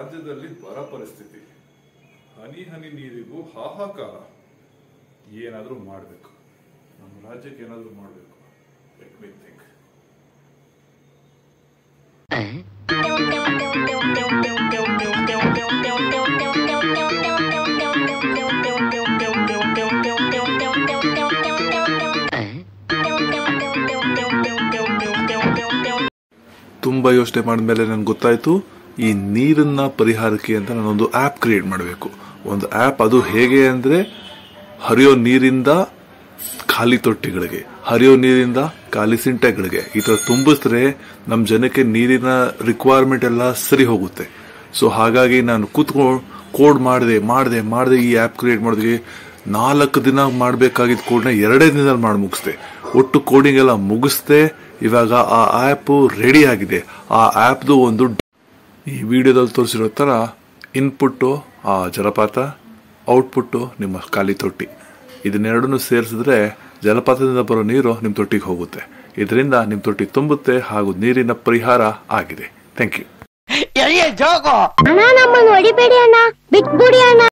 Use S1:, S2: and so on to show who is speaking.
S1: ರಾಜ್ಯದಲ್ಲಿ ಬರ ಪರಿಸ್ಥಿತಿ ಹನಿ ಹನಿ ನೀರಿಗೂ ಹಾಹಾಕಾರ ಏನಾದರೂ ಮಾಡಬೇಕು ನಮ್ಮ ರಾಜ್ಯಕ್ಕೆ ಏನಾದರೂ ಮಾಡಬೇಕು ಲೆಟ್ ಮೀ ಥಿಂಕ್ ತುಂಬ ಯೋಚನೆ ಮಾಡಿದ್ಮೇಲೆ ನನಗೆ ಗೊತ್ತಾಯ್ತು ಈ ನೀರನ್ನ ಪರಿಹಾರಕ್ಕೆ ಅಂತ ನಾನೊಂದು ಆ್ಯಪ್ ಕ್ರಿಯೇಟ್ ಮಾಡಬೇಕು ಒಂದು ಆ್ಯಪ್ ಅದು ಹೇಗೆ ಅಂದರೆ ಹರಿಯೋ ನೀರಿಂದ ಖಾಲಿ ತೊಟ್ಟಿಗಳಿಗೆ ಹರಿಯೋ ನೀರಿಂದ ಖಾಲಿ ಸಿಂಟೆಗಳಿಗೆ ಈ ಥರ ತುಂಬಿಸಿದ್ರೆ ನಮ್ಮ ಜನಕ್ಕೆ ನೀರಿನ ರಿಕ್ವೈರ್ಮೆಂಟ್ ಎಲ್ಲ ಸರಿ ಹೋಗುತ್ತೆ ಸೊ ಹಾಗಾಗಿ ನಾನು ಕೂತ್ಕೊಂಡು ಕೋಡ್ ಮಾಡಿದೆ ಮಾಡಿದೆ ಮಾಡಿದೆ ಈ ಆ್ಯಪ್ ಕ್ರಿಯೇಟ್ ಮಾಡಿದ್ವಿ ನಾಲ್ಕು ದಿನ ಮಾಡಬೇಕಾಗಿದ್ದ ಕೋಡ್ನ ಎರಡೇ ದಿನದಲ್ಲಿ ಮಾಡಿ ಮುಗಿಸ್ದೆ ಒಟ್ಟು ಕೋಡಿಂಗ್ ಎಲ್ಲ ಮುಗಿಸ್ದೆ ಇವಾಗ ಆ ಆ್ಯಪ್ ರೆಡಿ ಆಗಿದೆ ಆ ಆ್ಯಪ್ದು ಒಂದು ಈ ವಿಡಿಯೋದಲ್ಲಿ ತೋರಿಸಿರೋ ಥರ ಇನ್ಪುಟ್ಟು ಆ ಜಲಪಾತ ಔಟ್ಪುಟ್ಟು ನಿಮ್ಮ ಖಾಲಿ ತೊಟ್ಟಿ ಇದನ್ನೆರಡನ್ನು ಸೇರಿಸಿದ್ರೆ ಜಲಪಾತದಿಂದ ಬರೋ ನೀರು ನಿಮ್ಮ ತೊಟ್ಟಿಗೆ ಹೋಗುತ್ತೆ ಇದರಿಂದ ನಿಮ್ಮ ತೊಟ್ಟಿ ತುಂಬುತ್ತೆ ಹಾಗೂ ನೀರಿನ ಪರಿಹಾರ ಆಗಿದೆ ಥ್ಯಾಂಕ್ ಯು
S2: ಅಣ್ಣ ನಮ್ಮನ್ನು ಹೊಡಿಬೇಡಿ ಅಣ್ಣ ಬಿಟ್ಬಿಡಿ ಅಣ್ಣ